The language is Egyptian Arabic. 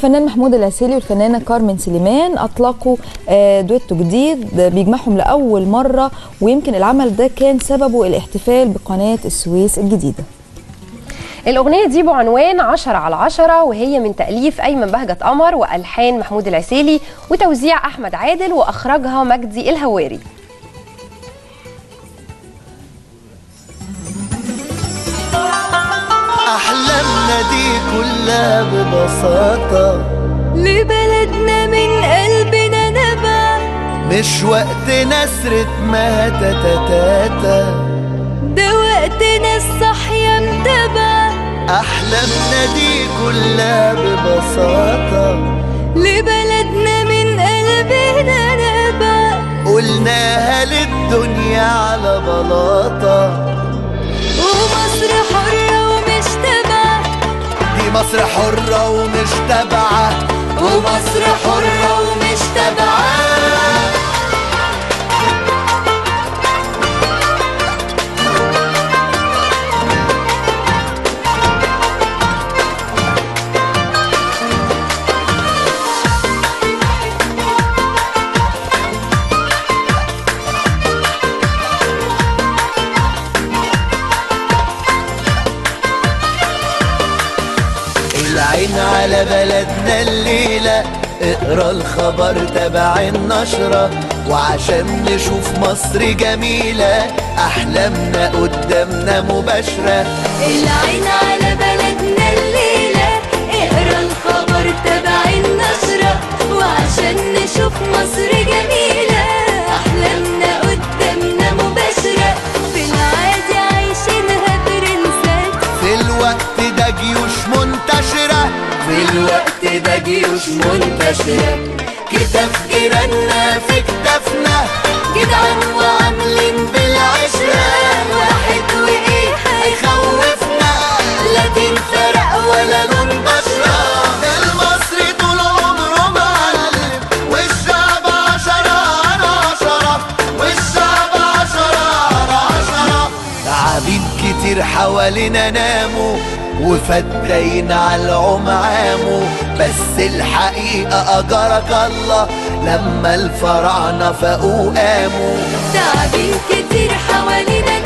الفنان محمود العسيلي والفنانه كارمن سليمان اطلقوا آه، دويتو جديد بيجمعهم لاول مره ويمكن العمل ده كان سببه الاحتفال بقناه السويس الجديده الأغنية دي بعنوان عشرة على عشرة وهي من تأليف أيمن بهجت قمر وألحان محمود العسيلي وتوزيع أحمد عادل وأخرجها مجدي الهواري أحلامنا دي كلها ببساطة لبلدنا من قلبنا نبع مش وقت نسرة ما تاتا ده وقتنا الصحية متبع أحلامنا دي كلها ببساطة لبلدنا من قلبنا نبع قلناها للدنيا على بلاطة ومصر حرة ومش تبع دي مصر حرة ومش تابعة ومصر حرة ومش تبعة العين على بلدنا الليلة اقرا الخبر تبع النشرة وعشان نشوف مصر جميلة أحلامنا قدامنا مباشرة العين على بلدنا الليلة اقرا الخبر تبع النشرة وعشان نشوف مصر جميلة أحلامنا قدامنا مباشرة في العادي عايشينها برنسات في الوقت ده جيوش منتشرة في الوقت ده جيوش منتشرة كتاف جيراننا في كتافنا جدعان وعاملين بالعشرة واحد وإيه هيخوفنا لا تنفرق ولا لون بشرة المصري طول عمره معلم والشعب عشرة على عشرة والشعب عشرة على عشرة عبيد كتير حوالينا ناموا وفتاين على العمعامو بس الحقيقة أجرك الله لما الفراعنة فاقوا قاموا تعبين كتير حوالينا